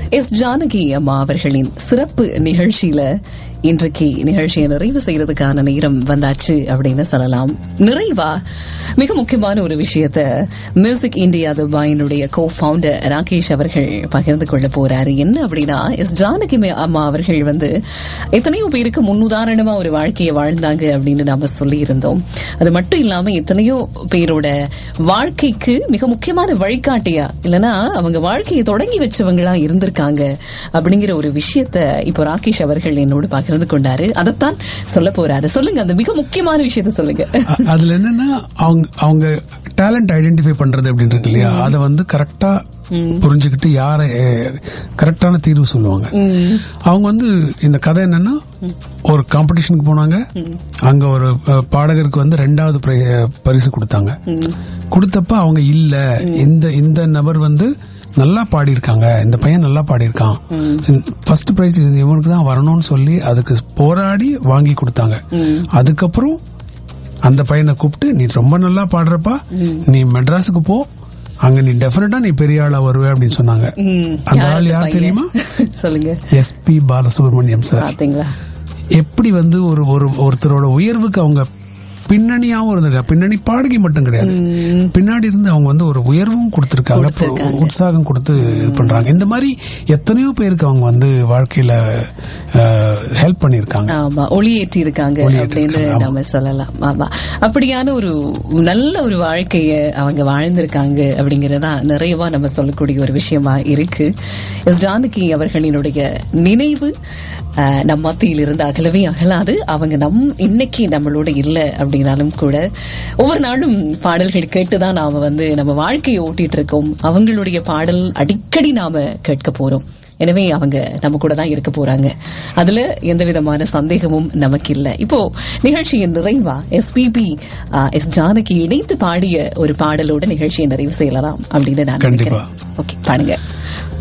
S Janaki அம்மா அவர்களின் சிறப்பு நிகழ்ச்சியில இன்றைக்கு நிகழ்ச்சியை நிறைவு செய்யறதுக்கான நேரம் வந்தாச்சு அப்படின்னு சொல்லலாம் நிறைவா மிக முக்கியமான ஒரு விஷயத்த மியூசிக் இந்தியா துபாயினுடைய கோ ஃபவுண்டர் ராகேஷ் அவர்கள் பகிர்ந்து கொள்ள போறாரு என்ன அப்படின்னா எஸ் ஜானகி மே- அம்மா அவர்கள் வந்து எத்தனையோ பேருக்கு முன்னுதாரணமா ஒரு வாழ்க்கையை வாழ்ந்தாங்க அப்படின்னு நாம சொல்லி இருந்தோம் அது மட்டும் இல்லாம எத்தனையோ பேரோட வாழ்க்கைக்கு மிக முக்கியமான வழிகாட்டியா இல்லனா அவங்க வாழ்க்கையை தொடங்கி வச்சவங்களா இருந்திருக்காங்க அப்படிங்கிற ஒரு விஷயத்த இப்போ ராகேஷ் அவர்கள் என்னோடு பகிர்ந்து கொண்டாரு அதைத்தான் சொல்ல போறாரு சொல்லுங்க அந்த மிக முக்கியமான விஷயத்த சொல்லுங்க அ- அதுல என்னன்னா அவங்க அவங்க டேலண்ட் ஐடென்டிஃபை பண்றது அப்படின்னு இருக்கு இல்லையா அதை வந்து கரெக்டா புரிஞ்சுக்கிட்டு யாரை கரெக்டான தீர்வு சொல்லுவாங்க அவங்க வந்து இந்த கதை என்னன்னா ஒரு காம்படிஷனுக்கு போனாங்க அங்க ஒரு அ, பாடகருக்கு வந்து ரெண்டாவது பிரை- பரிசு கொடுத்தாங்க கொடுத்தப்ப அவங்க இல்ல இந்த இந்த நபர் வந்து நல்லா பாடியிருக்காங்க இந்த பையன் நல்லா பாடியிருக்கான் ஃபர்ஸ்ட் பிரைஸ் இவனுக்கு தான் வரணும்னு சொல்லி அதுக்கு போராடி வாங்கி கொடுத்தாங்க அதுக்கப்புறம் அந்த பையனை கூப்பிட்டு நீ ரொம்ப நல்லா பாடுறப்பா நீ மெட்ராஸுக்கு போ அங்க நீ டெஃபினட்டா நீ பெரிய ஆளா வருவே அப்படின்னு சொன்னாங்க ம், அந்த யார் ஆள் அந்த யார் பையன்? தெரியுமா சொல்லுங்க எஸ்பி பாலசுப்ரமணியம் சார் பாத்தீங்களா எப்படி வந்து ஒரு ஒரு ஒருத்தரோட உயர்வுக்கு அவங்க பின்னணியாவும் இருந்திருக்காங்க பின்னணி பாடகி மட்டும் கிடையாது பின்னாடி இருந்து அவங்க வந்து ஒரு உயர்வும் கொடுத்திருக்காங்க கொடுத்திருக்காங்க. உற்சாகம் கொடுத்து இது பண்றாங்க இந்த மாதிரி எத்தனையோ பேருக்கு அவங்க வந்து வாழ்க்கையில ஹெல்ப் பண்ணிருக்காங்க ஆமா ஒளியேற்றி இருக்காங்க ஒளியேற்றி அப்படின்னு இருக்காங்க, ஆமா. நம்ம சொல்லலாம் ஆமா அப்படியான ஒரு நல்ல ஒரு வாழ்க்கைய அவங்க வாழ்ந்திருக்காங்க அப்படிங்கறதா நிறைவா நம்ம சொல்லக்கூடிய ஒரு விஷயமா இருக்கு எஸ் ஜானகி அவர்களினுடைய நினைவு அஹ், நம் மத்தியில் இருந்து அகலவே அகலாது அவங்க நம் இன்னைக்கு நம்மளோட இல்ல அப்படின்னாலும் கூட ஒவ்வொரு நாளும் பாடல்கள் கேட்டுதான் நாம வந்து நம்ம வாழ்க்கையை ஓட்டிட்டு இருக்கோம் அவங்களுடைய பாடல் அடிக்கடி நாம கேட்க போறோம் எனவே அவங்க நம்ம கூட தான் இருக்க போறாங்க அதுல எந்த விதமான சந்தேகமும் நமக்கு இல்ல இப்போ நிகழ்ச்சியின் நிறைவா எஸ்பிபி எஸ் ஜானகி இணைத்து பாடிய ஒரு பாடலோட நிகழ்ச்சியை நிறைவு செய்யலாம் அப்படின்னு நான் கண்டிப்பா. நினைக்கிறேன் ஓகே பாடுங்க